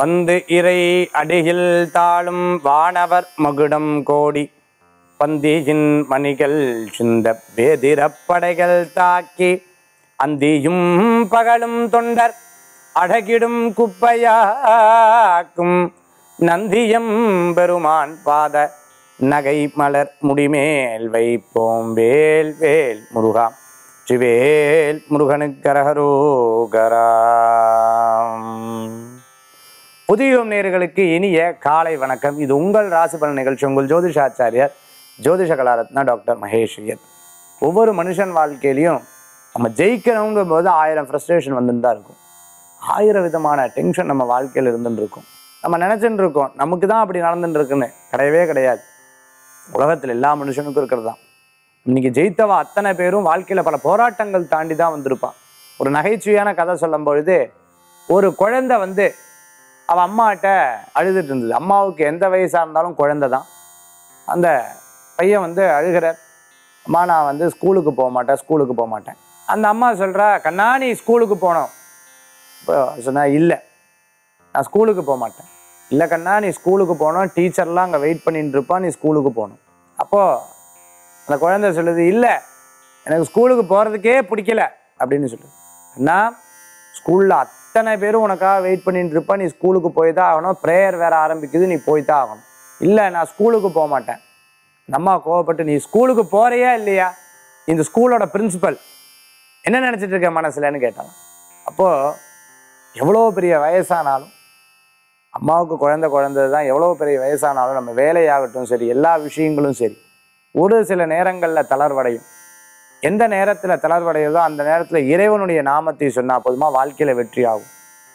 வந்து இறை அடியில் தாழும் வானவர் மகுடம் கோடி பந்தியின் மணிகள் சிந்த வேதிரப்படைகள் தாக்கி அந்தியும் பகலும் தொண்டர் அழகிடும் குப்பையாக்கும் நந்தியம் பெருமான் பாத நகை மலர் முடிமேல் வைப்போம் வேல் வேல் முருகா சிவேல் முருகனுக்கரகரோகராம் புதியும் நேர்களுக்கு இனிய காலை வணக்கம் இது உங்கள் ராசி பலன் நிகழ்ச்சி உங்கள் ஜோதிஷாச்சாரியார் ஜோதிஷ கலாரத்னா டாக்டர் மகேஷ் ஐயர் ஒவ்வொரு மனுஷன் வாழ்க்கையிலையும் நம்ம ஜெயிக்கணுங்கிற போது ஆயிரம் ஃப்ரஸ்ட்ரேஷன் வந்துட்டு தான் இருக்கும் ஆயிரம் விதமான டென்ஷன் நம்ம வாழ்க்கையில் இருந்துட்டு இருக்கும் நம்ம நினச்சிட்டு இருக்கோம் நமக்கு தான் அப்படி நடந்துட்டு இருக்குன்னு கிடையவே கிடையாது உலகத்தில் எல்லா மனுஷனுக்கும் இருக்கிறது தான் இன்னைக்கு ஜெயித்தவ அத்தனை பேரும் வாழ்க்கையில் பல போராட்டங்கள் தாண்டி தான் வந்திருப்பான் ஒரு நகைச்சுவையான கதை சொல்லும் பொழுது ஒரு குழந்தை வந்து அவள் அம்மாட்ட அழுதுட்டு இருந்தது அம்மாவுக்கு எந்த வயசாக இருந்தாலும் குழந்தை தான் அந்த பையன் வந்து அழுகிறார் அம்மா நான் வந்து ஸ்கூலுக்கு போக மாட்டேன் ஸ்கூலுக்கு போக மாட்டேன் அந்த அம்மா சொல்கிறா கண்ணா நீ ஸ்கூலுக்கு போனோம் இப்போ சொன்னா இல்லை நான் ஸ்கூலுக்கு போக மாட்டேன் இல்லை கண்ணா நீ ஸ்கூலுக்கு போனோம் டீச்சர்லாம் அங்கே வெயிட் பண்ணிட்டு இருப்பா நீ ஸ்கூலுக்கு போகணும் அப்போது அந்த குழந்தை சொல்லுது இல்லை எனக்கு ஸ்கூலுக்கு போகிறதுக்கே பிடிக்கல அப்படின்னு சொல்லுது அண்ணா ஸ்கூலில் அத்தனை பேரும் உனக்காக வெயிட் பண்ணிட்டு இருப்பா நீ ஸ்கூலுக்கு போய் தான் ஆகணும் ப்ரேயர் வேற ஆரம்பிக்குது நீ போய் தான் ஆகணும் இல்லை நான் ஸ்கூலுக்கு போக மாட்டேன் இந்த அம்மா கோவப்பட்டு நீ ஸ்கூலுக்கு போறியா இல்லையா இந்த ஸ்கூலோட பிரின்சிபல் என்ன நினச்சிட்டு இருக்க மனசுலன்னு கேட்டாங்க அப்போது எவ்வளோ பெரிய வயசானாலும் அம்மாவுக்கு குழந்தை குழந்தை தான் எவ்வளோ பெரிய வயசானாலும் நம்ம வேலையாகட்டும் சரி எல்லா விஷயங்களும் சரி ஒரு சில நேரங்களில் தளர்வடையும் எந்த நேரத்தில் தளர்வடையுதோ அந்த நேரத்தில் இறைவனுடைய நாமத்தை சொன்னால் போதுமா வாழ்க்கையில் வெற்றி ஆகும்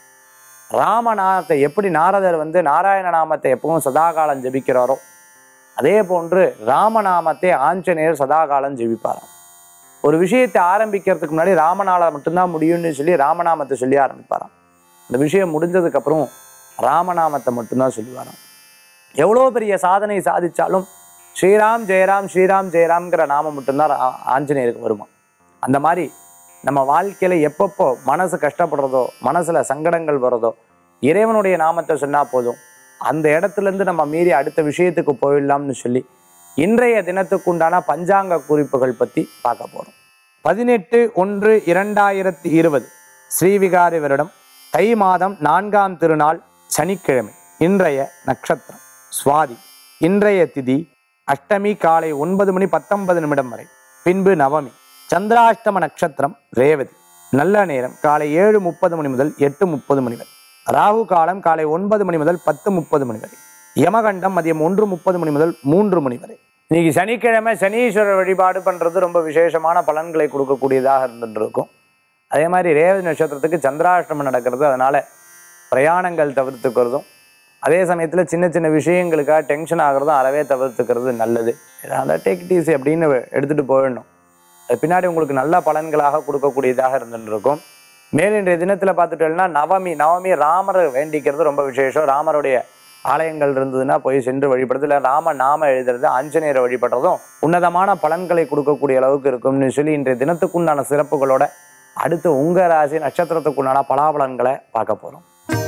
ராமநாமத்தை எப்படி நாரதர் வந்து நாராயண நாமத்தை எப்பவும் சதாகாலம் ஜெபிக்கிறாரோ அதே போன்று ராமநாமத்தை ஆஞ்சநேயர் சதாகாலம் ஜெபிப்பாராம் ஒரு விஷயத்தை ஆரம்பிக்கிறதுக்கு முன்னாடி ராமநாள மட்டும்தான் முடியும்னு சொல்லி ராமநாமத்தை சொல்லி ஆரம்பிப்பாராம் அந்த விஷயம் முடிஞ்சதுக்கப்புறம் ராமநாமத்தை மட்டும்தான் சொல்லுவாராம் எவ்வளோ பெரிய சாதனை சாதிச்சாலும் ஸ்ரீராம் ஜெயராம் ஸ்ரீராம் ஜெயராம்ங்கிற நாமம் மட்டும்தான் ஆ- ஆஞ்சநேயருக்கு வருமா அந்த மாதிரி நம்ம வாழ்க்கையில் எப்பப்போ மனசு கஷ்டப்படுறதோ மனசில் சங்கடங்கள் வர்றதோ இறைவனுடைய நாமத்தை சொன்னால் போதும் அந்த இடத்துலேருந்து நம்ம மீறி அடுத்த விஷயத்துக்கு போயிடலாம்னு சொல்லி இன்றைய தினத்துக்குண்டான பஞ்சாங்க குறிப்புகள் பற்றி பார்க்க போகிறோம் பதினெட்டு ஒன்று இரண்டாயிரத்தி இருபது ஸ்ரீவிகாரி வருடம் தை மாதம் நான்காம் திருநாள் சனிக்கிழமை இன்றைய நட்சத்திரம் சுவாதி இன்றைய திதி அஷ்டமி காலை ஒன்பது மணி பத்தொன்பது நிமிடம் வரை பின்பு நவமி சந்திராஷ்டம நட்சத்திரம் ரேவதி நல்ல நேரம் காலை ஏழு முப்பது மணி முதல் எட்டு முப்பது மணி வரை ராகு காலம் காலை ஒன்பது மணி முதல் பத்து முப்பது மணி வரை யமகண்டம் மதியம் ஒன்று முப்பது மணி முதல் மூன்று மணி வரை இன்னைக்கு சனிக்கிழமை சனீஸ்வரர் வழிபாடு பண்ணுறது ரொம்ப விசேஷமான பலன்களை கொடுக்கக்கூடியதாக இருந்துட்டு இருக்கும் அதே மாதிரி ரேவதி நட்சத்திரத்துக்கு சந்திராஷ்டமம் நடக்கிறது அதனால பிரயாணங்கள் தவிர்த்துக்கிறதும் அதே சமயத்தில் சின்ன சின்ன விஷயங்களுக்காக டென்ஷன் ஆகிறதும் அறவே தவிர்த்துக்கிறது நல்லது அதனால் டேக் டீசி அப்படின்னு எடுத்துகிட்டு போயிடணும் அது பின்னாடி உங்களுக்கு நல்ல பலன்களாக கொடுக்கக்கூடியதாக இருந்துட்டு இருக்கும் மேல் இன்றைய தினத்தில் பார்த்துட்டோம்னா நவமி நவமி ராமரை வேண்டிக்கிறது ரொம்ப விசேஷம் ராமருடைய ஆலயங்கள் இருந்ததுன்னா போய் சென்று வழிபடுறது இல்லை ராம நாம எழுதுறது ஆஞ்சநேயரை வழிபடுறதும் உன்னதமான பலன்களை கொடுக்கக்கூடிய அளவுக்கு இருக்கும்னு சொல்லி இன்றைய தினத்துக்குண்டான சிறப்புகளோட அடுத்து உங்க ராசி நட்சத்திரத்துக்குண்டான பலாபலன்களை பார்க்க போறோம்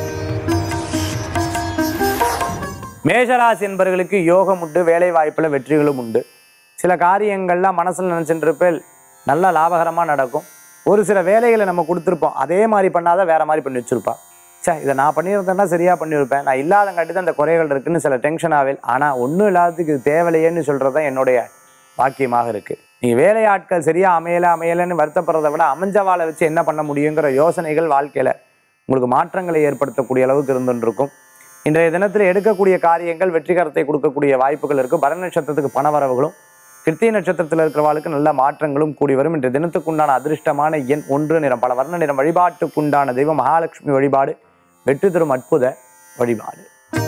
மேஷராசி என்பவர்களுக்கு யோகம் உண்டு வேலை வாய்ப்புல வெற்றிகளும் உண்டு சில காரியங்கள்லாம் மனசில் நினச்சிட்டு இருப்பேன் நல்லா லாபகரமாக நடக்கும் ஒரு சில வேலைகளை நம்ம கொடுத்துருப்போம் அதே மாதிரி பண்ணாத வேற மாதிரி பண்ணி வச்சிருப்பா சே இதை நான் பண்ணியிருந்தேன்னா சரியாக பண்ணியிருப்பேன் நான் இல்லாதங்காட்டி தான் இந்த குறைகள் இருக்குன்னு சில டென்ஷன் ஆவில் ஆனால் ஒன்றும் இல்லாததுக்கு இது தேவையில்லையேன்னு சொல்கிறது தான் என்னுடைய வாக்கியமாக இருக்குது நீங்கள் வேலையாட்கள் சரியாக அமையலை அமையலைன்னு வருத்தப்படுறதை விட அமைஞ்சவாளை வச்சு என்ன பண்ண முடியுங்கிற யோசனைகள் வாழ்க்கையில் உங்களுக்கு மாற்றங்களை ஏற்படுத்தக்கூடிய அளவுக்கு இருந்துட்டு இருக்கும் இன்றைய தினத்தில் எடுக்கக்கூடிய காரியங்கள் வெற்றிகரத்தை கொடுக்கக்கூடிய வாய்ப்புகள் இருக்கும் பரண நட்சத்திரத்துக்கு பணவரவுகளும் கிருத்திய நட்சத்திரத்தில் இருக்கிறவாளுக்கு நல்ல மாற்றங்களும் கூடி வரும் இன்றைய தினத்துக்குண்டான அதிர்ஷ்டமான எண் ஒன்று நிறம் பல வர்ண நிறம் வழிபாட்டுக்குண்டான தெய்வம் மகாலட்சுமி வழிபாடு வெற்றி தரும் அற்புத வழிபாடு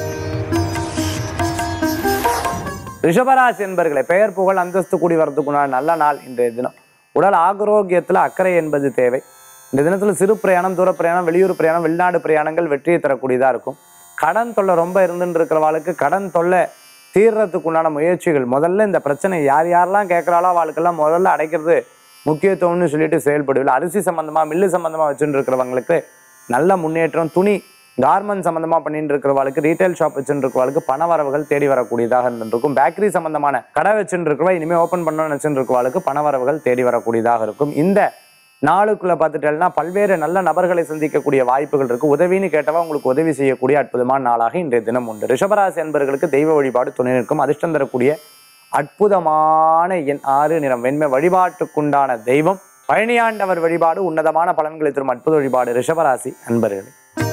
ரிஷபராசி என்பர்களை பெயர் புகழ் அந்தஸ்து கூடி வரதுக்குண்டான நல்ல நாள் இன்றைய தினம் உடல் ஆரோக்கியத்தில் அக்கறை என்பது தேவை இந்த தினத்தில் சிறு பிரயாணம் தூர பிரயாணம் வெளியூர் பிரயாணம் வெளிநாடு பிரயாணங்கள் வெற்றியை தரக்கூடியதாக இருக்கும் கடன் தொல்லை ரொம்ப இருந்துட்டு இருக்கிறவாளுக்கு கடன் தொல்லை தீர்றதுக்கு உண்டான முயற்சிகள் முதல்ல இந்த பிரச்சனை யார் யாரெல்லாம் கேட்குறாளோ அவளுக்கெல்லாம் முதல்ல அடைக்கிறது முக்கியத்துவம்னு சொல்லிட்டு செயல்படுவில் அரிசி சம்மந்தமாக மில்லு சம்மந்தமாக வச்சுட்டு இருக்கிறவங்களுக்கு நல்ல முன்னேற்றம் துணி கார்மெண்ட் சம்பந்தமா பண்ணிட்டு இருக்கிறவளுக்கு ரீட்டைல் ஷாப் வச்சுட்டு இருக்கிறவளுக்கு பண வரவுகள் தேடி வரக்கூடியதாக இருந்திருக்கும் பேக்கரி சம்பந்தமான கடை வச்சுட்டு இருக்கிறவா இனிமே ஓப்பன் பண்ணணும்னு நினைச்சுட்டு இருக்கிறவளுக்கு பண வரவுகள் தேடி வரக்கூடியதாக இருக்கும் இந்த நாளுக்குள்ள பார்த்துட்டேன்னா பல்வேறு நல்ல நபர்களை சந்திக்கக்கூடிய வாய்ப்புகள் இருக்கு உதவின்னு கேட்டவா உங்களுக்கு உதவி செய்யக்கூடிய அற்புதமான நாளாக இன்றைய தினம் உண்டு ரிஷபராசி அன்பர்களுக்கு தெய்வ வழிபாடு துணை நிற்கும் அதிர்ஷ்டம் தரக்கூடிய அற்புதமான என் ஆறு நிறம் வெண்மை வழிபாட்டுக்குண்டான தெய்வம் பழனியாண்டவர் வழிபாடு உன்னதமான பலன்களை தரும் அற்புத வழிபாடு ரிஷபராசி அன்பர்களே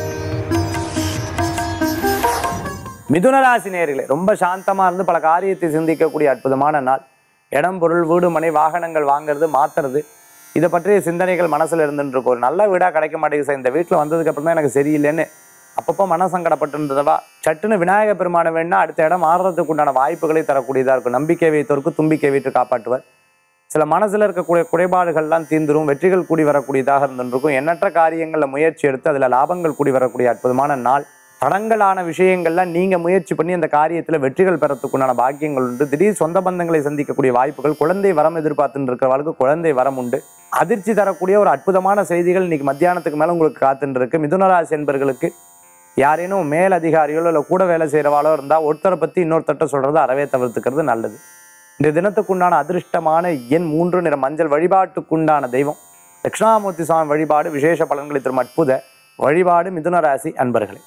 மிதுனராசி நேர்களே ரொம்ப சாந்தமா இருந்து பல காரியத்தை சிந்திக்கக்கூடிய அற்புதமான நாள் இடம் பொருள் வீடு மனை வாகனங்கள் வாங்குறது மாத்துறது இதை பற்றிய சிந்தனைகள் மனசுல இருந்துட்டு இருக்கும் ஒரு நல்ல வீடா கிடைக்க மாட்டேங்குது சார் இந்த வீட்டில் வந்ததுக்கு அப்புறம் தான் எனக்கு சரியில்லைன்னு அப்பப்போ மன சங்கடப்பட்டு இருந்ததவா சட்டுன்னு விநாயக பெருமானை வேணா அடுத்த இடம் மாறுறதுக்கு உண்டான வாய்ப்புகளை தரக்கூடியதா இருக்கும் நம்பிக்கை வைத்தோருக்கு தும்பிக்கை வைத்து காப்பாற்றுவர் சில மனசுல இருக்கக்கூடிய குறைபாடுகள்லாம் தீர்ந்துரும் வெற்றிகள் கூடி வரக்கூடியதாக இருந்துருக்கும் எண்ணற்ற காரியங்கள்ல முயற்சி எடுத்து அதுல லாபங்கள் கூடி வரக்கூடிய அற்புதமான நாள் தடங்கலான விஷயங்கள்லாம் நீங்க முயற்சி பண்ணி அந்த காரியத்துல வெற்றிகள் பெறத்துக்குண்டான பாக்கியங்கள் உண்டு திடீர் சொந்த பந்தங்களை சந்திக்கக்கூடிய வாய்ப்புகள் குழந்தை வரம் எதிர்பார்த்துட்டு இருக்கிறவர்களுக்கு குழந்தை வரம் உண்டு அதிர்ச்சி தரக்கூடிய ஒரு அற்புதமான செய்திகள் இன்னைக்கு மத்தியானத்துக்கு மேல உங்களுக்கு காத்துட்டு இருக்கு மிதுனராசி என்பர்களுக்கு யாரேனும் மேல் அதிகாரிகளோ இல்லை கூட வேலை செய்கிறவாளோ இருந்தால் ஒருத்தரை பற்றி இன்னொருத்தட்ட சொல்கிறது அறவே தவிர்த்துக்கிறது நல்லது இந்த தினத்துக்குண்டான அதிர்ஷ்டமான எண் மூன்று நிற மஞ்சள் வழிபாட்டுக்குண்டான தெய்வம் தட்சிணாமூர்த்தி சுவாமி வழிபாடு விசேஷ பலன்களை தரும் அற்புத வழிபாடு மிதுன ராசி அன்பர்களே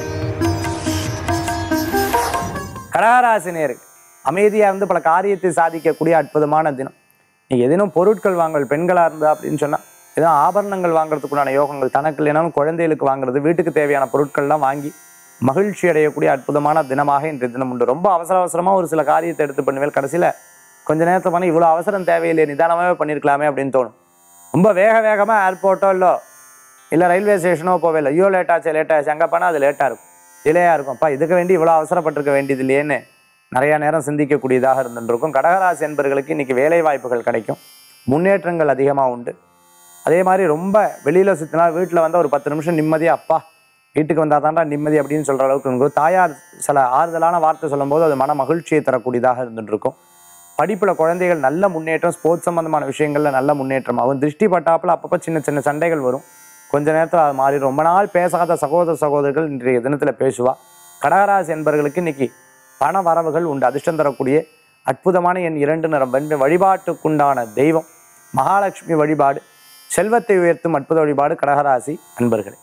கடகராசி நேருக்கு அமைதியாக இருந்து பல காரியத்தை சாதிக்கக்கூடிய அற்புதமான தினம் நீங்கள் எதேனும் பொருட்கள் வாங்கல் பெண்களாக இருந்தா அப்படின்னு சொன்னால் ஏதோ ஆபரணங்கள் வாங்குறதுக்குண்டான யோகங்கள் தனக்கு இல்லைனாலும் குழந்தைகளுக்கு வாங்குறது வீட்டுக்கு தேவையான பொருட்கள்லாம் வாங்கி மகிழ்ச்சி அடையக்கூடிய அற்புதமான தினமாக இன்றைய தினம் உண்டு ரொம்ப அவசர அவசரமாக ஒரு சில காரியத்தை எடுத்து பண்ணுவேன் கடைசியில் கொஞ்ச நேரத்தை பண்ணி இவ்வளோ அவசரம் தேவையில்லை நிதானமாகவே பண்ணியிருக்கலாமே அப்படின்னு தோணும் ரொம்ப வேக வேகமாக ஏர்போர்ட்டோ இல்லை இல்லை ரயில்வே ஸ்டேஷனோ போவே இல்லை ஐயோ லேட் ஆச்சு லேட் ஆச்சு அங்கே போனால் அது லேட்டாக இருக்கும் டிலேயாக இருக்கும் அப்பா இதுக்கு வேண்டி இவ்வளோ அவசரப்பட்டிருக்க வேண்டியது இல்லையேன்னு நிறையா நேரம் சிந்திக்கக்கூடியதாக இருந்துருக்கும் கடகராசி என்பர்களுக்கு இன்னைக்கு வேலை வாய்ப்புகள் கிடைக்கும் முன்னேற்றங்கள் அதிகமாக உண்டு அதே மாதிரி ரொம்ப வெளியில் சுற்றினா வீட்டில் வந்து ஒரு பத்து நிமிஷம் நிம்மதியாக அப்பா வீட்டுக்கு வந்தால் தான்டா நிம்மதி அப்படின்னு சொல்கிற அளவுக்கு இருக்கும் தாயார் சில ஆறுதலான வார்த்தை சொல்லும்போது அது மன மகிழ்ச்சியை தரக்கூடியதாக இருந்துட்டு இருக்கும் படிப்பில் குழந்தைகள் நல்ல முன்னேற்றம் ஸ்போர்ட்ஸ் சம்பந்தமான விஷயங்களில் நல்ல முன்னேற்றம் ஆகும் திருஷ்டி பட்டாப்புல அப்பப்போ சின்ன சின்ன சண்டைகள் வரும் கொஞ்ச நேரத்தில் அது மாறி ரொம்ப நாள் பேசாத சகோதர சகோதரர்கள் இன்றைய தினத்தில் பேசுவா கடகராசி என்பவர்களுக்கு இன்னைக்கு பண வரவுகள் உண்டு அதிர்ஷ்டம் தரக்கூடிய அற்புதமான என் இரண்டு நிறம் வெண்மை வழிபாட்டுக்குண்டான தெய்வம் மகாலட்சுமி வழிபாடு செல்வத்தை உயர்த்தும் அற்புத வழிபாடு கடகராசி அன்பர்களே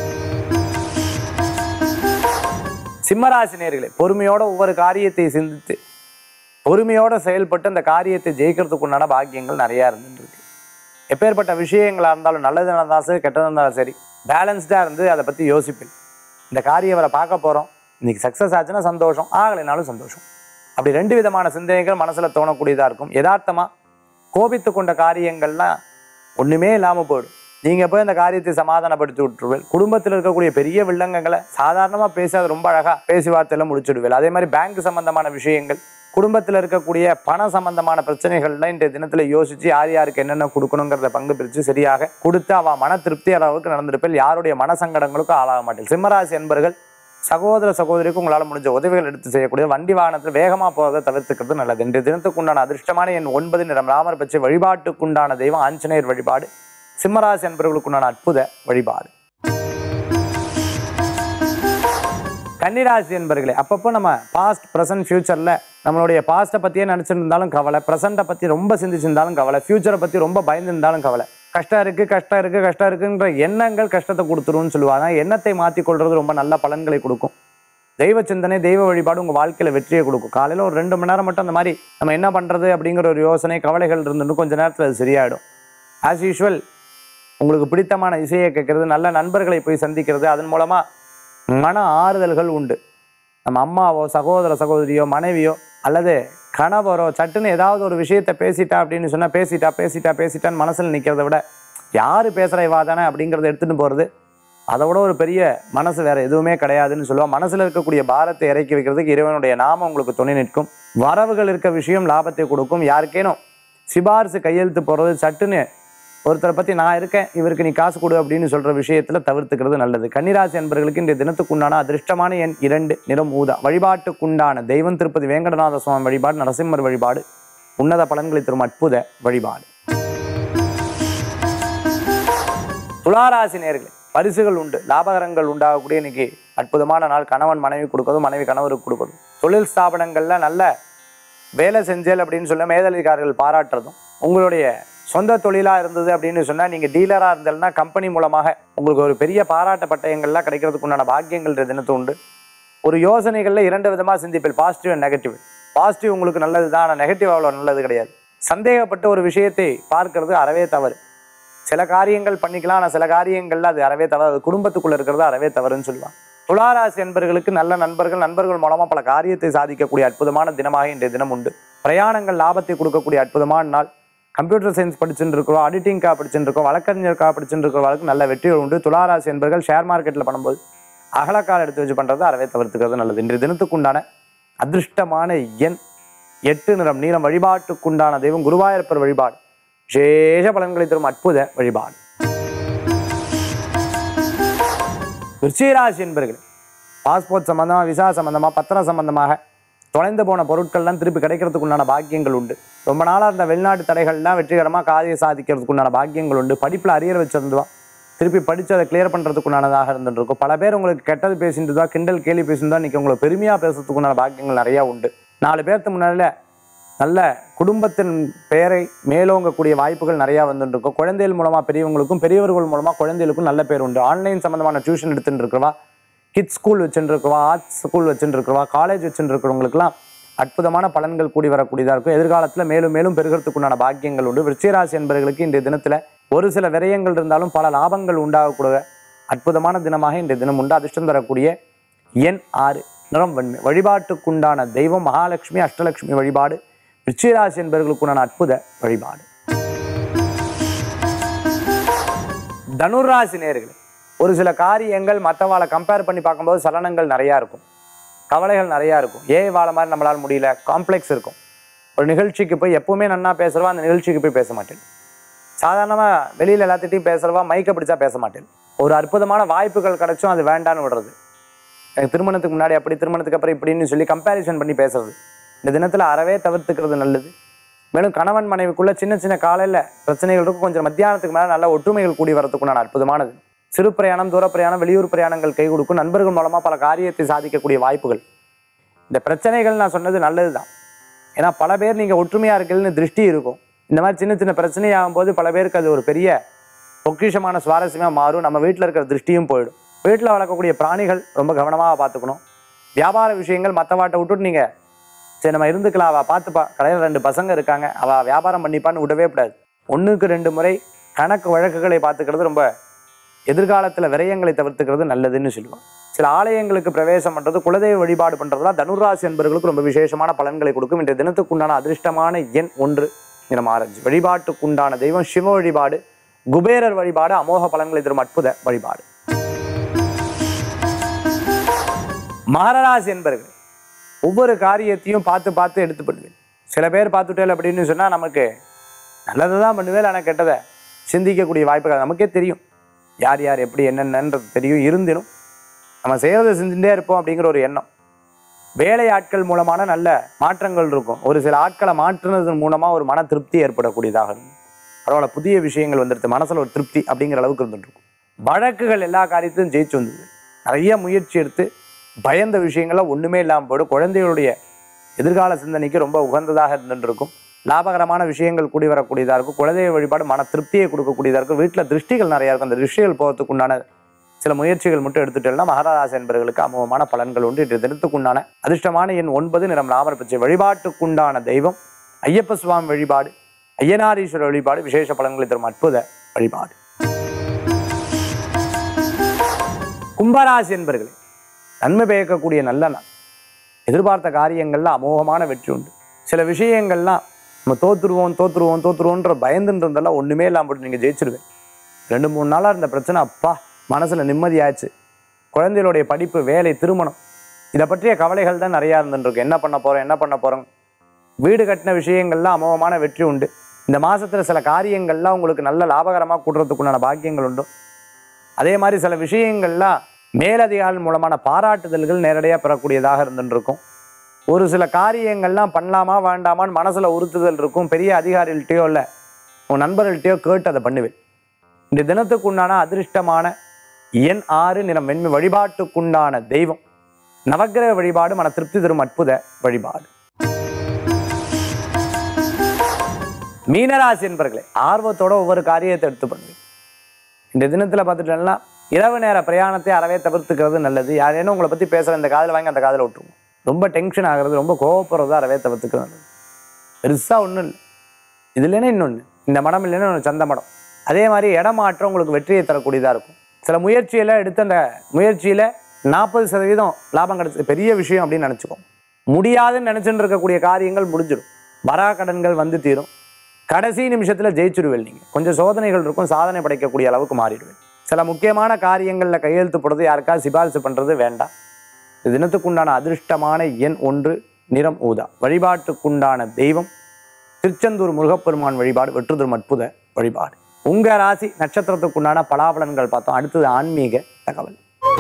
சிம்மராசி நேர்களே பொறுமையோட ஒவ்வொரு காரியத்தை சிந்தித்து பொறுமையோட செயல்பட்டு அந்த காரியத்தை ஜெயிக்கிறதுக்கு உண்டான பாக்கியங்கள் நிறையா இருந்துட்டு இருக்கு எப்பேற்பட்ட விஷயங்களா இருந்தாலும் நல்லது நடந்தாலும் சரி கெட்டது இருந்தாலும் சரி பேலன்ஸ்டாக இருந்து அதை பற்றி யோசிப்பேன் இந்த காரியம் வரை பார்க்க போகிறோம் இன்னைக்கு சக்ஸஸ் ஆச்சுன்னா சந்தோஷம் ஆகலைனாலும் சந்தோஷம் அப்படி ரெண்டு விதமான சிந்தனைகள் மனசில் தோணக்கூடியதாக இருக்கும் யதார்த்தமாக கோபித்து கொண்ட காரியங்கள்லாம் ஒன்றுமே இல்லாமல் போயிடும் நீங்கள் போய் அந்த காரியத்தை சமாதானப்படுத்தி விட்டுருவேன் குடும்பத்தில் இருக்கக்கூடிய பெரிய வில்லங்கங்களை சாதாரணமாக பேசி அதை ரொம்ப அழகாக பேசி வார்த்தையில முடிச்சுடுவேன் அதே மாதிரி பேங்க் சம்பந்தமான விஷயங்கள் குடும்பத்தில் இருக்கக்கூடிய பண சம்பந்தமான பிரச்சனைகள்லாம் இன்றைய தினத்தில் யோசிச்சு யார் யாருக்கு என்னென்ன கொடுக்கணுங்கிறத பங்கு பிரித்து சரியாக கொடுத்து அவ மன திருப்தி அளவுக்கு நடந்திருப்பேன் யாருடைய மன சங்கடங்களுக்கும் ஆளாக மாட்டேன் சிம்மராசி என்பர்கள் சகோதர சகோதரிக்கு உங்களால் முடிஞ்ச உதவிகள் எடுத்து செய்யக்கூடிய வண்டி வாகனத்தில் வேகமாக போவதை தவிர்த்துக்கிறது நல்லது இன்றைய தினத்துக்கு உண்டான அதிர்ஷ்டமான என் ஒன்பது நிறம் ராமர் பற்றி வழிபாட்டுக்குண்டான தெய்வம் ஆஞ்சநேயர் வழிபாடு சிம்மராசி என்பவர்களுக்குண்டான அற்புத வழிபாடு கன்னிராசி என்பர்களே அப்பப்போ நம்ம பாஸ்ட் ப்ரெசன்ட் ஃபியூச்சரில் நம்மளுடைய பாஸ்ட்டை பற்றியே நினச்சிட்டு இருந்தாலும் கவலை ப்ரெசண்ட்டை பற்றி ரொம்ப சிந்திச்சிருந்தாலும் கவலை ஃபியூச்சரை பற்றி ரொம்ப பயந்துருந்தாலும் கவலை கஷ்டம் இருக்குது கஷ்டம் இருக்குது கஷ்டம் இருக்குன்ற எண்ணங்கள் கஷ்டத்தை கொடுத்துருன்னு சொல்லுவாங்க எண்ணத்தை மாற்றிக் கொள்வது ரொம்ப நல்ல பலன்களை கொடுக்கும் தெய்வ சிந்தனை தெய்வ வழிபாடு உங்கள் வாழ்க்கையில் வெற்றியை கொடுக்கும் காலையில் ஒரு ரெண்டு மணி நேரம் மட்டும் அந்த மாதிரி நம்ம என்ன பண்ணுறது அப்படிங்கிற ஒரு யோசனை கவலைகள் இருந்துட்டு கொஞ்ச நேரத்தில் அது சரியாயிடும் ஆஸ் யூஷுவல் உங்களுக்கு பிடித்தமான இசையை கேட்கறது நல்ல நண்பர்களை போய் சந்திக்கிறது அதன் மூலமாக மன ஆறுதல்கள் உண்டு நம்ம அம்மாவோ சகோதர சகோதரியோ மனைவியோ அல்லது கணவரோ சட்டுன்னு ஏதாவது ஒரு விஷயத்தை பேசிட்டா அப்படின்னு சொன்னால் பேசிட்டா பேசிட்டா பேசிட்டான்னு மனசில் நிற்கிறத விட யார் பேசுகிற இவா தானே அப்படிங்கிறத எடுத்துகிட்டு போகிறது அதை விட ஒரு பெரிய மனசு வேற எதுவுமே கிடையாதுன்னு சொல்லுவோம் மனசில் இருக்கக்கூடிய பாரத்தை இறக்கி வைக்கிறதுக்கு இறைவனுடைய நாமம் உங்களுக்கு துணை நிற்கும் வரவுகள் இருக்க விஷயம் லாபத்தை கொடுக்கும் யாருக்கேனும் சிபாரிசு கையெழுத்து போடுறது சட்டுன்னு ஒருத்தரை பற்றி நான் இருக்கேன் இவருக்கு நீ காசு கொடு அப்படின்னு சொல்கிற விஷயத்தில் தவிர்த்துக்கிறது நல்லது கன்னிராசி என்பர்களுக்கு இன்றைய தினத்துக்குண்டான அதிர்ஷ்டமான எண் இரண்டு நிறம் ஊதா வழிபாட்டுக்குண்டான தெய்வம் திருப்பதி வேங்கடநாத சுவாமி வழிபாடு நரசிம்மர் வழிபாடு உன்னத பலன்களை தரும் அற்புத வழிபாடு துளாராசி நேர்களே பரிசுகள் உண்டு லாபகரங்கள் உண்டாகக்கூடிய இன்னைக்கு அற்புதமான நாள் கணவன் மனைவி கொடுக்கறதும் மனைவி கணவருக்கு கொடுக்கறதும் தொழில் ஸ்தாபனங்கள்ல நல்ல வேலை செஞ்சல் அப்படின்னு சொல்ல மேததிகாரிகள் பாராட்டுறதும் உங்களுடைய சொந்த தொழிலாக இருந்தது அப்படின்னு சொன்னால் நீங்கள் டீலராக இருந்ததுன்னா கம்பெனி மூலமாக உங்களுக்கு ஒரு பெரிய பாராட்ட பட்டயங்கள்லாம் கிடைக்கிறதுக்கு உண்டான பாக்கியங்கள் இந்த தினத்து உண்டு ஒரு யோசனைகளில் இரண்டு விதமாக சிந்திப்பேன் பாசிட்டிவ் அண்ட் நெகட்டிவ் பாசிட்டிவ் உங்களுக்கு நல்லது தான் ஆனால் நெகட்டிவ் அவ்வளோ நல்லது கிடையாது சந்தேகப்பட்ட ஒரு விஷயத்தை பார்க்கறது அறவே தவறு சில காரியங்கள் பண்ணிக்கலாம் ஆனால் சில காரியங்கள்ல அது அறவே தவறு அது குடும்பத்துக்குள்ள இருக்கிறது அறவே தவறுன்னு சொல்லுவாங்க துளாராசி என்பர்களுக்கு நல்ல நண்பர்கள் நண்பர்கள் மூலமா பல காரியத்தை சாதிக்கக்கூடிய அற்புதமான தினமாக இன்றைய தினம் உண்டு பிரயாணங்கள் லாபத்தை கொடுக்கக்கூடிய அற்புதமான நாள் கம்ப்யூட்டர் சயின்ஸ் படிச்சுட்டு இருக்கிறோம் ஆடிட்டிங்காக படிச்சுட்டு இருக்கோம் வழக்கறிஞருக்காக படிச்சுட்டு இருக்கிறவர்களுக்கு நல்ல வெற்றிகள் உண்டு துளாராசி என்பர்கள் ஷேர் மார்க்கெட்டில் பண்ணும்போது அகலக்கால் எடுத்து வச்சு பண்ணுறது அறவே தவிர்த்துக்கிறது நல்லது இன்றைய தினத்துக்குண்டான அதிர்ஷ்டமான எண் எட்டு நிறம் நீளம் வழிபாட்டுக்குண்டான தெய்வம் குருவாயூரப்பர் வழிபாடு விசேஷ பலன்களை தரும் அற்புத வழிபாடு விருச்சிகராசி என்பர்களே பாஸ்போர்ட் சம்பந்தமா விசா சம்பந்தமா பத்திரம் சம்பந்தமாக தொலைந்து போன பொருட்கள்லாம் திருப்பி கிடைக்கிறதுக்கு உண்டான பாக்கியங்கள் உண்டு ரொம்ப நாளாக இருந்த வெளிநாட்டு தடைகள்லாம் வெற்றிகரமாக காரியம் சாதிக்கிறதுக்கு உண்டான பாக்கியங்கள் உண்டு படிப்பில் அரியர் வச்சிருந்தோம் திருப்பி படித்து அதை கிளியர் பண்ணுறதுக்கு உண்டானதாக இருந்துட்டு இருக்கும் பல பேர் உங்களுக்கு கெட்டது பேசிட்டு கிண்டல் கேலி பேசிட்டு தான் இன்றைக்கி உங்களுக்கு பெருமையாக பேசுறதுக்கு உண்டான பாக்கியங்கள் நிறையா உண்டு நாலு பேர்த்து முன்னாடியில் நல்ல குடும்பத்தின் பெயரை மேலோங்கக்கூடிய வாய்ப்புகள் நிறையா வந்துட்டு இருக்கும் குழந்தைகள் மூலமாக பெரியவங்களுக்கும் பெரியவர்கள் மூலமாக குழந்தைகளுக்கும் நல்ல பேர் உண்டு ஆன்லைன் சம்மந்தமான டியூஷன் எடுத்துட்டு இருக்கிறவா கிட்ஸ் ஸ்கூல் வச்சுட்டு இருக்கவா ஆர்ட்ஸ் ஸ்கூல் வச்சுட்டு இருக்கவா காலேஜ் வச்சுட்டு இருக்கிறவங்களுக்குலாம் அற்புதமான பலன்கள் கூடி வரக்கூடியதாக இருக்கும் எதிர்காலத்தில் மேலும் மேலும் பெருகிறதுக்குண்டான பாக்கியங்கள் உண்டு விருச்சிகராசி என்பவர்களுக்கு இன்றைய தினத்தில் ஒரு சில விரயங்கள் இருந்தாலும் பல லாபங்கள் உண்டாகக்கூடிய அற்புதமான தினமாக இன்றைய தினம் உண்டு அதிர்ஷ்டம் தரக்கூடிய எண் ஆறு நிறம் வெண்மை வழிபாட்டுக்குண்டான தெய்வம் மகாலட்சுமி அஷ்டலட்சுமி வழிபாடு விருச்சிகராசி என்பவர்களுக்குண்டான அற்புத வழிபாடு தனுராசி நேர்களே ஒரு சில காரியங்கள் மற்றவாளை கம்பேர் பண்ணி பார்க்கும்போது சலனங்கள் நிறையா இருக்கும் கவலைகள் நிறையா இருக்கும் ஏன் வாழ மாதிரி நம்மளால் முடியல காம்ப்ளெக்ஸ் இருக்கும் ஒரு நிகழ்ச்சிக்கு போய் எப்பவுமே நன்னா பேசுகிறவா அந்த நிகழ்ச்சிக்கு போய் பேச மாட்டேன் சாதாரணமாக வெளியில் எல்லாத்திட்டையும் பேசுகிறவா மைக்க பிடிச்சா பேச மாட்டேன் ஒரு அற்புதமான வாய்ப்புகள் கிடைச்சும் அது வேண்டான்னு விடுறது எனக்கு திருமணத்துக்கு முன்னாடி அப்படி திருமணத்துக்கு அப்புறம் இப்படின்னு சொல்லி கம்பேரிசன் பண்ணி பேசுறது இந்த தினத்தில் அறவே தவிர்த்துக்கிறது நல்லது மேலும் கணவன் மனைவிக்குள்ள சின்ன சின்ன காலையில் பிரச்சனைகள் இருக்கும் கொஞ்சம் மத்தியானத்துக்கு மேலே நல்ல ஒற்றுமைகள் கூடி வரதுக்குண்டான அற்புதமானது சிறு பிரயாணம் தூர பிரயாணம் வெளியூர் பிரயாணங்கள் கை கொடுக்கும் நண்பர்கள் மூலமாக பல காரியத்தை சாதிக்கக்கூடிய வாய்ப்புகள் இந்த பிரச்சனைகள் நான் சொன்னது நல்லது தான் ஏன்னா பல பேர் நீங்கள் ஒற்றுமையாக இருக்கீங்கன்னு திருஷ்டி இருக்கும் இந்த மாதிரி சின்ன சின்ன பிரச்சனை ஆகும்போது பல பேருக்கு அது ஒரு பெரிய பொக்கிஷமான சுவாரஸ்யமாக மாறும் நம்ம வீட்டில் இருக்கிற திருஷ்டியும் போயிடும் வீட்டில் வளர்க்கக்கூடிய பிராணிகள் ரொம்ப கவனமாக பார்த்துக்கணும் வியாபார விஷயங்கள் மற்றவாட்டை விட்டுட்டு நீங்கள் சரி நம்ம இருந்துக்கலாம் அவள் பார்த்துப்பா கடையில் ரெண்டு பசங்க இருக்காங்க அவள் வியாபாரம் பண்ணிப்பான்னு விடவே கூடாது ஒன்றுக்கு ரெண்டு முறை கணக்கு வழக்குகளை பார்த்துக்கிறது ரொம்ப எதிர்காலத்தில் விரயங்களை தவிர்த்துக்கிறது நல்லதுன்னு சொல்லுவாங்க சில ஆலயங்களுக்கு பிரவேசம் பண்ணுறது குலதெய்வ வழிபாடு பண்ணுறதுலாம் தனுராசி என்பவர்களுக்கு ரொம்ப விசேஷமான பலன்களை கொடுக்கும் இன்றைய தினத்துக்குண்டான அதிர்ஷ்டமான எண் ஒன்று நிறம் ஆரஞ்சு வழிபாட்டுக்குண்டான தெய்வம் சிவ வழிபாடு குபேரர் வழிபாடு அமோக பலன்களை தரும் அற்புத வழிபாடு மகராசி என்பர்கள் ஒவ்வொரு காரியத்தையும் பார்த்து பார்த்து எடுத்து பண்ணுவேன் சில பேர் பார்த்துட்டேன் அப்படின்னு சொன்னால் நமக்கு நல்லதை தான் பண்ணுவேன் ஆனால் கெட்டதை சிந்திக்கக்கூடிய வாய்ப்புகள் நமக்கே தெரியும் யார் யார் எப்படி என்னென்னன்றது தெரியும் இருந்தினும் நம்ம செய்கிறத செஞ்சுட்டே இருப்போம் அப்படிங்கிற ஒரு எண்ணம் வேலை ஆட்கள் மூலமான நல்ல மாற்றங்கள் இருக்கும் ஒரு சில ஆட்களை மாற்றுனதன் மூலமாக ஒரு மன திருப்தி ஏற்படக்கூடியதாக இருக்கும் பரவாயில்ல புதிய விஷயங்கள் வந்துடுது மனசில் ஒரு திருப்தி அப்படிங்கிற அளவுக்கு இருந்துட்டு இருக்கும் வழக்குகள் எல்லா காரியத்தையும் ஜெயிச்சு வந்தது நிறைய முயற்சி எடுத்து பயந்த விஷயங்கள்லாம் ஒன்றுமே இல்லாமல் போய்டும் குழந்தைகளுடைய எதிர்கால சிந்தனைக்கு ரொம்ப உகந்ததாக இருந்துட்டு இருக்கும் லாபகரமான விஷயங்கள் கூடி வரக்கூடியதாக இருக்கும் குலதெய்வ வழிபாடு மன திருப்தியை கொடுக்கக்கூடியதாக இருக்கும் வீட்டில் திருஷ்டிகள் நிறையா இருக்கும் அந்த திருஷ்டிகள் போகிறதுக்கு உண்டான சில முயற்சிகள் மட்டும் எடுத்துட்டோம்னா மகராசி என்பவர்களுக்கு அமோகமான பலன்கள் உண்டு இன்று தினத்துக்குண்டான அதிர்ஷ்டமான எண் ஒன்பது நிறம் ராமர் பச்சை வழிபாட்டுக்குண்டான தெய்வம் ஐயப்ப சுவாமி வழிபாடு ஐயனாரீஸ்வரர் வழிபாடு விசேஷ பலன்களை தரும் அற்புத வழிபாடு கும்பராசி என்பர்களே நன்மை பயக்கக்கூடிய நல்ல நாள் எதிர்பார்த்த காரியங்கள்ல அமோகமான வெற்றி உண்டு சில விஷயங்கள்லாம் நம்ம தோத்துருவோம் தோத்துருவோம் தோத்துருவோன்ற பயந்துட்டு இருந்தெல்லாம் ஒன்றுமே இல்லாமல் போட்டு நீங்கள் ஜெயிச்சிருவேன் ரெண்டு மூணு நாளாக இருந்த பிரச்சனை அப்பா மனசில் நிம்மதியாச்சு குழந்தைகளுடைய படிப்பு வேலை திருமணம் இதை பற்றிய கவலைகள் தான் நிறையா இருந்துருக்கு என்ன பண்ண போகிறோம் என்ன பண்ண போகிறோம் வீடு கட்டின விஷயங்கள்லாம் அமோகமான வெற்றி உண்டு இந்த மாதத்தில் சில காரியங்கள்லாம் உங்களுக்கு நல்ல லாபகரமாக கூட்டுறதுக்குண்டான பாக்கியங்கள் உண்டு அதே மாதிரி சில விஷயங்கள்லாம் மேலதிகாரிகள் மூலமான பாராட்டுதல்கள் நேரடியாக பெறக்கூடியதாக இருந்துருக்கும் ஒரு சில காரியங்கள்லாம் பண்ணலாமா வேண்டாமான்னு மனசில் உறுத்துதல் இருக்கும் பெரிய அதிகாரிகள்கிட்டயோ இல்லை உன் நண்பர்கள்ட்டையோ கேட்டு அதை பண்ணுவேன் இந்த தினத்துக்கு உண்டான அதிர்ஷ்டமான எண் ஆறு நிறம் வெண்மை வழிபாட்டுக்குண்டான தெய்வம் நவக்கிரக வழிபாடு மன திருப்தி தரும் அற்புத வழிபாடு மீனராசி என்பர்களே ஆர்வத்தோட ஒவ்வொரு காரியத்தை எடுத்து பண்ணுங்க இந்த தினத்தில் பார்த்துட்டோம்னா இரவு நேர பிரயாணத்தை அறவே தவிர்த்துக்கிறது நல்லது யாரேனும் உங்களை பற்றி பேசுகிற இந்த காதில் வாங்கி அந்த காதில் விட்டுருங்க ரொம்ப டென்ஷன் ஆகிறது ரொம்ப கோவப்படுறது அறவே தவிர்த்துக்கிறது நல்லது பெருசாக ஒன்றும் இல்லை இது இல்லைன்னா இன்னொன்று இந்த மடம் இல்லைன்னா இன்னொன்று சந்த மடம் அதே மாதிரி இடமாற்றம் உங்களுக்கு வெற்றியை தரக்கூடியதாக இருக்கும் சில முயற்சியில் எடுத்து அந்த முயற்சியில் நாற்பது சதவீதம் லாபம் கிடைச்சது பெரிய விஷயம் அப்படின்னு நினச்சிக்கோங்க முடியாதுன்னு நினச்சிட்டு இருக்கக்கூடிய காரியங்கள் முடிஞ்சிடும் வரா கடன்கள் வந்து தீரும் கடைசி நிமிஷத்தில் ஜெயிச்சிருவேன் நீங்கள் கொஞ்சம் சோதனைகள் இருக்கும் சாதனை படைக்கக்கூடிய அளவுக்கு மாறிடுவேன் சில முக்கியமான காரியங்களில் கையெழுத்து போடுறது யாருக்காவது சிபாரிசு பண்ணுறது வேண்டாம் இது தினத்துக்குண்டான அதிர்ஷ்டமான எண் ஒன்று நிறம் ஊதா வழிபாட்டுக்குண்டான தெய்வம் திருச்செந்தூர் முருகப்பெருமான் வழிபாடு வெற்றுதரும் அற்புத வழிபாடு உங்க ராசி நட்சத்திரத்துக்குண்டான பலாபலன்கள் பார்த்தோம் அடுத்தது ஆன்மீக தகவல்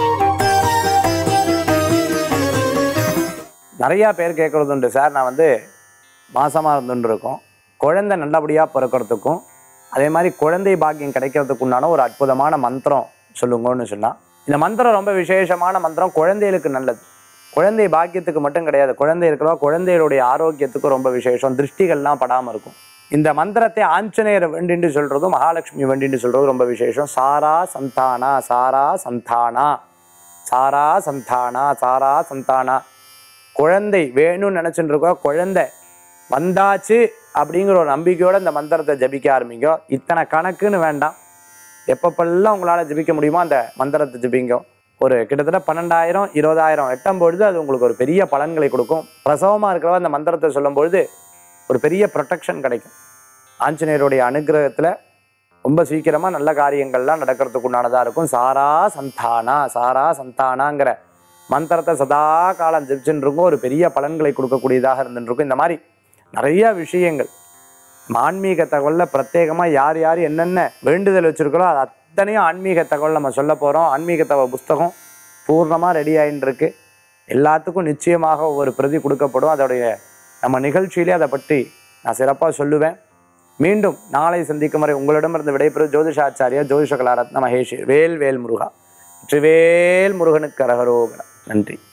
நிறையா பேர் கேட்குறது உண்டு சார் நான் வந்து மாசமாக இருந்துட்டு இருக்கோம் குழந்தை நல்லபடியாக பிறக்கிறதுக்கும் அதே மாதிரி குழந்தை பாக்கியம் கிடைக்கிறதுக்கு உண்டான ஒரு அற்புதமான மந்திரம் சொல்லுங்கன்னு சொன்னால் இந்த மந்திரம் ரொம்ப விசேஷமான மந்திரம் குழந்தைகளுக்கு நல்லது குழந்தை பாக்கியத்துக்கு மட்டும் கிடையாது குழந்தை இருக்கிறவா குழந்தைகளுடைய ஆரோக்கியத்துக்கும் ரொம்ப விசேஷம் திருஷ்டிகள்லாம் படாமல் இருக்கும் இந்த மந்திரத்தை ஆஞ்சநேயர் வேண்டின்னு சொல்கிறதும் மகாலட்சுமி வேண்டின்னு சொல்கிறதும் ரொம்ப விசேஷம் சாரா சந்தானா சாரா சந்தானா சாரா சந்தானா சாரா சந்தானா குழந்தை வேணும்னு நினச்சிட்டு இருக்கோம் குழந்தை வந்தாச்சு அப்படிங்கிற ஒரு நம்பிக்கையோட இந்த மந்திரத்தை ஜபிக்க ஆரம்பிங்க இத்தனை கணக்குன்னு வேண்டாம் எப்பப்பெல்லாம் உங்களால் ஜபிக்க முடியுமோ அந்த மந்திரத்தை ஜபிங்க ஒரு கிட்டத்தட்ட பன்னெண்டாயிரம் இருபதாயிரம் எட்டும் பொழுது அது உங்களுக்கு ஒரு பெரிய பலன்களை கொடுக்கும் பிரசவமாக இருக்கிறவ அந்த மந்திரத்தை சொல்லும் பொழுது ஒரு பெரிய ப்ரொடெக்ஷன் கிடைக்கும் ஆஞ்சநேயருடைய அனுகிரகத்தில் ரொம்ப சீக்கிரமாக நல்ல காரியங்கள்லாம் நடக்கிறதுக்கு உண்டானதாக இருக்கும் சாரா சந்தானா சாரா சந்தானாங்கிற மந்திரத்தை சதா காலம் ஜெபிச்சுட்டு இருக்கும் ஒரு பெரிய பலன்களை கொடுக்கக்கூடியதாக இருந்துட்டு இருக்கும் இந்த மாதிரி நிறைய விஷயங்கள் நம்ம ஆன்மீக தகவலில் பிரத்யேகமாக யார் யார் என்னென்ன வேண்டுதல் வச்சுருக்கிறோ அது அத்தனையும் ஆன்மீக தகவல் நம்ம சொல்ல போகிறோம் ஆன்மீக தகவல் புஸ்தகம் பூர்ணமாக ரெடி ஆகிட்டு இருக்கு எல்லாத்துக்கும் நிச்சயமாக ஒவ்வொரு பிரதி கொடுக்கப்படும் அதோடைய நம்ம நிகழ்ச்சியிலே அதை பற்றி நான் சிறப்பாக சொல்லுவேன் மீண்டும் நாளை சந்திக்கும் வரை உங்களிடமிருந்து விடைபெறும் ஜோதிஷாச்சாரியா ஜோதிஷ கலாரத்ன மகேஷ் வேல் வேல் முருகா வெற்றிவேல் முருகனுக்கு அரகரோகரா நன்றி